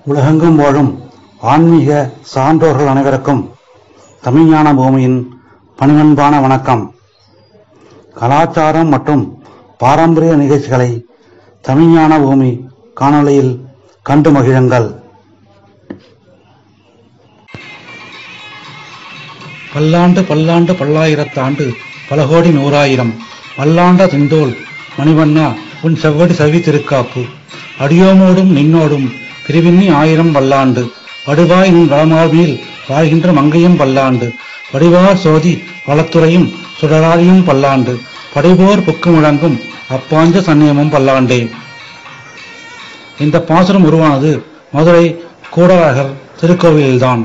உலகெங்கும் வாழும் ஆன்மீக சான்றோர்கள் அனைவருக்கும் தமிழ்ஞான பூமியின் பணிவன்பான வணக்கம் கலாச்சாரம் மற்றும் பாரம்பரிய நிகழ்ச்சிகளை தமிழ்ஞான பூமி காணொளியில் கண்டு மகிழுங்கள் பல்லாண்டு பல்லாண்டு பல்லாயிரத்தாண்டு பல கோடி நூறாயிரம் பல்லாண்ட திண்டோல் மணிவண்ணா உன் செவ்வடி சவி திருக்காப்பு அடியோமோடும் நின்னோடும் பிரிவின்னி ஆயிரம் பல்லாண்டு வடுவாய் நின் வளமார்பில் வாழ்கின்ற மங்கையும் பல்லாண்டு வடிவார் சோதி வளத்துறையும் சுடராதியும் பல்லாண்டு படைபோர் புக்கு முழங்கும் அப்பாஞ்ச சன்னியமும் பல்லாண்டே இந்த பாசுரம் உருவானது மதுரை கூடராகர் திருக்கோவிலில்தான்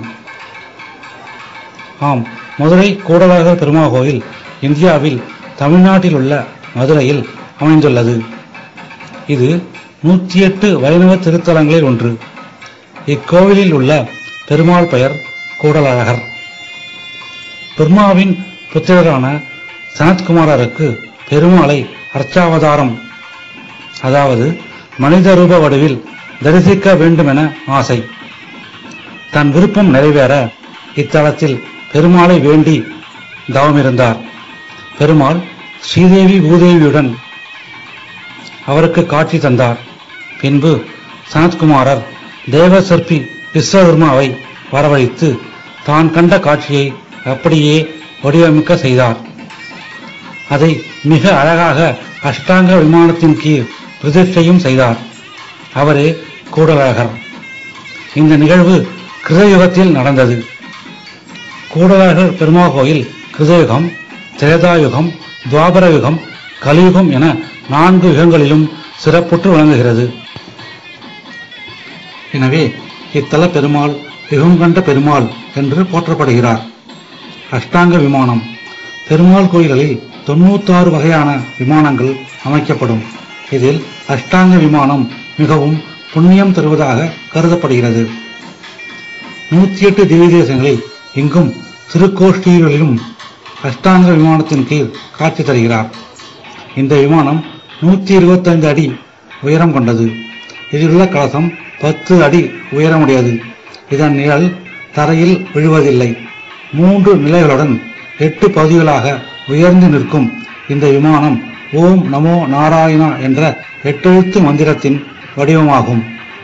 ஆம் மதுரை கூடலாகர் பெருமாள் கோயில் இந்தியாவில் தமிழ்நாட்டில் உள்ள மதுரையில் அமைந்துள்ளது இது நூற்றி எட்டு வைணவ திருத்தலங்களில் ஒன்று இக்கோவிலில் உள்ள பெருமாள் பெயர் கூடலழகர் பிரம்மாவின் புத்திரரான சனத்குமாரருக்கு பெருமாளை அர்ச்சாவதாரம் அதாவது மனித ரூப வடிவில் தரிசிக்க வேண்டுமென ஆசை தன் விருப்பம் நிறைவேற இத்தலத்தில் பெருமாளை வேண்டி தவமிருந்தார் பெருமாள் ஸ்ரீதேவி பூதேவியுடன் அவருக்கு காட்சி தந்தார் பின்பு சனத்குமாரர் தேவ சிற்பி விஸ்வகர்மாவை வரவழைத்து தான் கண்ட காட்சியை அப்படியே வடிவமைக்க செய்தார் அதை மிக அழகாக அஷ்டாங்க விமானத்தின் கீழ் பிரதிஷ்டையும் செய்தார் அவரே கூடலழகர் இந்த நிகழ்வு கிருதயுகத்தில் நடந்தது கூடலழகர் பெருமா கோயில் கிருதயுகம் திரேதாயுகம் துவாபர யுகம் கலியுகம் என நான்கு யுகங்களிலும் சிறப்புற்று விளங்குகிறது எனவே இத்தல பெருமாள் யுகம் கண்ட பெருமாள் என்று போற்றப்படுகிறார் அஷ்டாங்க விமானம் பெருமாள் கோயில்களில் தொண்ணூத்தாறு வகையான விமானங்கள் அமைக்கப்படும் இதில் அஷ்டாங்க விமானம் மிகவும் புண்ணியம் தருவதாக கருதப்படுகிறது நூத்தி எட்டு திவ்ய தேசங்களில் இங்கும் திருக்கோஷ்டிகளிலும் அஷ்டாங்க விமானத்தின் கீழ் காட்சி தருகிறார் இந்த விமானம் நூத்தி இருபத்தைந்து அடி உயரம் கொண்டது இதிலுள்ள கலசம் பத்து அடி உயரமுடையது இதன் நிழல் தரையில் விழுவதில்லை மூன்று நிலைகளுடன் எட்டு பகுதிகளாக உயர்ந்து நிற்கும் இந்த விமானம் ஓம் நமோ நாராயணா என்ற எட்டெழுத்து மந்திரத்தின் வடிவமாகும்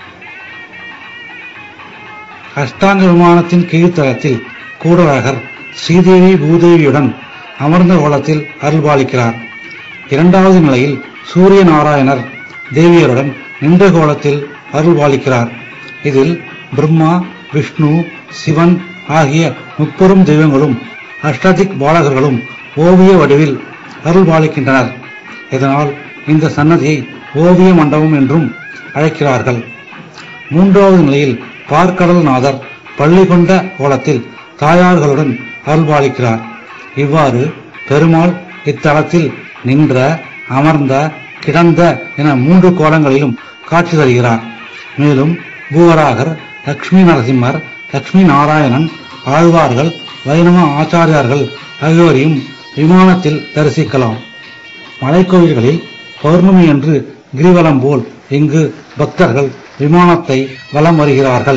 அஷ்டாங்க விமானத்தின் கீழ்த்தளத்தில் கூடலழகர் ஸ்ரீதேவி பூதேவியுடன் அமர்ந்த கோலத்தில் அருள்பாலிக்கிறார் இரண்டாவது நிலையில் சூரிய நாராயணர் தேவியருடன் நின்ற கோலத்தில் அருள்பாலிக்கிறார் இதில் பிரம்மா விஷ்ணு சிவன் ஆகிய முப்பெரும் தெய்வங்களும் அஷ்டதிக் பாலகர்களும் ஓவிய வடிவில் அருள்பாலிக்கின்றனர் இதனால் இந்த சன்னதியை ஓவிய மண்டபம் என்றும் அழைக்கிறார்கள் மூன்றாவது நிலையில் பார்க்கடல் நாதர் பள்ளி கொண்ட கோலத்தில் தாயார்களுடன் அருள்பாலிக்கிறார் இவ்வாறு பெருமாள் இத்தலத்தில் நின்ற அமர்ந்த கிடந்த என மூன்று கோலங்களிலும் காட்சி தருகிறார் மேலும் பூவராகர் லக்ஷ்மி நரசிம்மர் லக்ஷ்மி நாராயணன் ஆழ்வார்கள் வைணவ ஆச்சாரியார்கள் ஆகியோரையும் விமானத்தில் தரிசிக்கலாம் மலைக்கோவில்களில் பௌர்ணமி என்று கிரிவலம் போல் இங்கு பக்தர்கள் விமானத்தை வலம் வருகிறார்கள்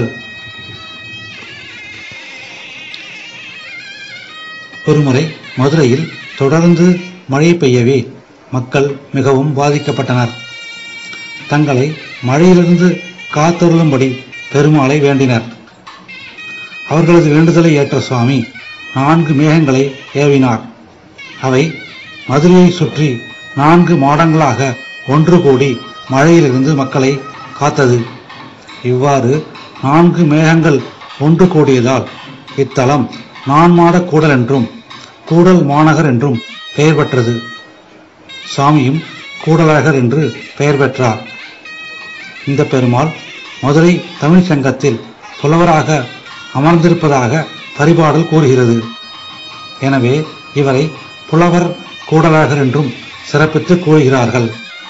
ஒருமுறை மதுரையில் தொடர்ந்து மழை பெய்யவே மக்கள் மிகவும் பாதிக்கப்பட்டனர் தங்களை மழையிலிருந்து காத்தருளும்படி பெருமாளை வேண்டினர் அவர்களது வேண்டுதலை ஏற்ற சுவாமி நான்கு மேகங்களை ஏவினார் அவை மதுரையை சுற்றி நான்கு மாடங்களாக ஒன்று கூடி மழையிலிருந்து மக்களை காத்தது இவ்வாறு நான்கு மேகங்கள் ஒன்று கூடியதால் இத்தலம் நான்மாட கூடல் என்றும் கூடல் மாநகர் என்றும் பெயர் பெற்றது சாமியும் கூடலழகர் என்று பெயர் பெற்றார் இந்த பெருமாள் மதுரை தமிழ்ச் சங்கத்தில் புலவராக அமர்ந்திருப்பதாக பரிபாடல் கூறுகிறது எனவே இவரை புலவர் கூடலழகர் என்றும் சிறப்பித்து கூறுகிறார்கள்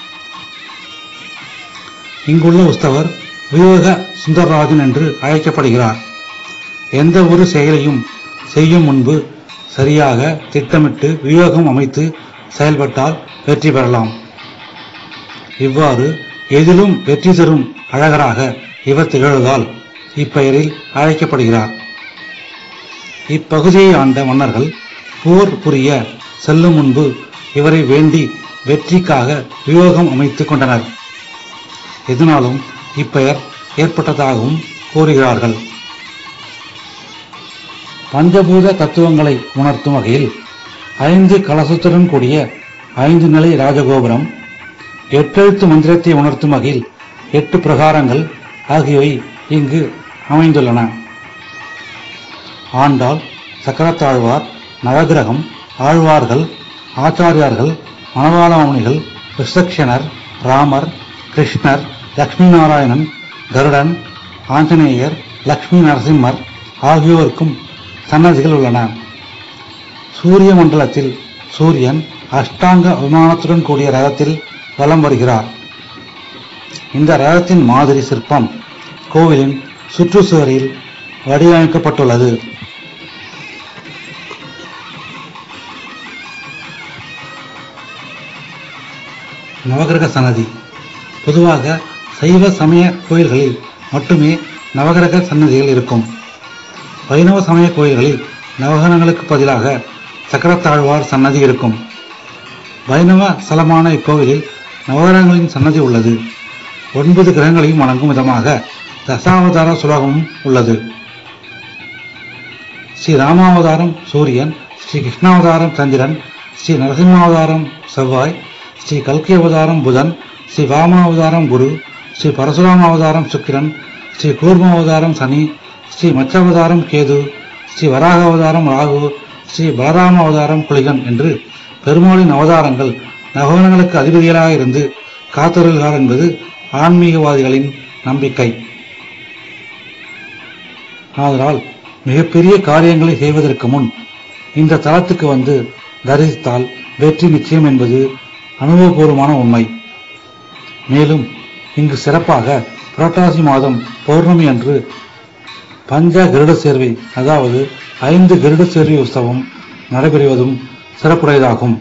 இங்குள்ள உஸ்தவர் விவேக சுந்தரராஜன் என்று அழைக்கப்படுகிறார் எந்த ஒரு செயலையும் செய்யும் முன்பு சரியாக திட்டமிட்டு விவேகம் அமைத்து செயல்பட்டால் வெற்றி பெறலாம் இவ்வாறு எதிலும் வெற்றி தரும் அழகராக இவர் திகழ்வதால் இப்பெயரில் அழைக்கப்படுகிறார் இப்பகுதியை ஆண்ட மன்னர்கள் போர் புரிய செல்லும் முன்பு இவரை வேண்டி வெற்றிக்காக வியோகம் அமைத்துக் கொண்டனர் இதனாலும் இப்பெயர் ஏற்பட்டதாகவும் கூறுகிறார்கள் பஞ்சபூத தத்துவங்களை உணர்த்தும் வகையில் ஐந்து கலசத்துடன் கூடிய ஐந்து நிலை ராஜகோபுரம் எட்டெழுத்து மந்திரத்தை உணர்த்தும் வகையில் எட்டு பிரகாரங்கள் ஆகியவை இங்கு அமைந்துள்ளன ஆண்டாள் சக்கரத்தாழ்வார் நவகிரகம் ஆழ்வார்கள் ஆச்சாரியார்கள் மணவாளமுனிகள் விசக்ஷனர் ராமர் கிருஷ்ணர் லக்ஷ்மி நாராயணன் கருடன் ஆஞ்சநேயர் லக்ஷ்மி நரசிம்மர் ஆகியோருக்கும் சன்னதிகள் உள்ளன சூரிய மண்டலத்தில் சூரியன் அஷ்டாங்க விமானத்துடன் கூடிய ரதத்தில் வலம் வருகிறார் இந்த ரதத்தின் மாதிரி சிற்பம் கோவிலின் சுற்றுச்சுவரில் வடிவமைக்கப்பட்டுள்ளது நவகிரக சன்னதி பொதுவாக சைவ சமய கோயில்களில் மட்டுமே நவகிரக சன்னதிகள் இருக்கும் வைணவ சமய கோயில்களில் நவகிரகங்களுக்கு பதிலாக சக்கரத்தாழ்வார் சன்னதி இருக்கும் வைணவ ஸ்தலமான இக்கோவிலில் நவகிரகங்களின் சன்னதி உள்ளது ஒன்பது கிரகங்களையும் வணங்கும் விதமாக தசாவதார சுலகமும் உள்ளது ஸ்ரீ ராமாவதாரம் சூரியன் ஸ்ரீ கிருஷ்ணாவதாரம் சந்திரன் ஸ்ரீ நரசிம்மாவதாரம் செவ்வாய் ஸ்ரீ கல்கி அவதாரம் புதன் ஸ்ரீ வாமனாவதாரம் குரு ஸ்ரீ பரசுராம அவதாரம் சுக்கிரன் ஸ்ரீ கூர்ம அவதாரம் சனி ஸ்ரீ மச்சாவதாரம் கேது ஸ்ரீ வராக அவதாரம் ராகு ஸ்ரீ பலராம அவதாரம் குளிகன் என்று பெருமாளின் அவதாரங்கள் நவகணங்களுக்கு அதிபதிகளாக இருந்து காத்தருள்கிறார் என்பது ஆன்மீகவாதிகளின் நம்பிக்கை ஆதலால் மிகப்பெரிய காரியங்களை செய்வதற்கு முன் இந்த தளத்துக்கு வந்து தரிசித்தால் வெற்றி நிச்சயம் என்பது அனுபவபூர்வமான உண்மை மேலும் இங்கு சிறப்பாக புரட்டாசி மாதம் பௌர்ணமி அன்று பஞ்ச கருட சேர்வை அதாவது ஐந்து கருட சேர்வை உற்சவம் நடைபெறுவதும் சிறப்புடையதாகும்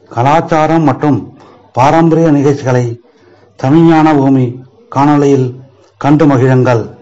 கலாச்சாரம் மற்றும் பாரம்பரிய நிகழ்ச்சிகளை தமிழ்ஞான பூமி காணொளியில் கண்டு மகிழுங்கள்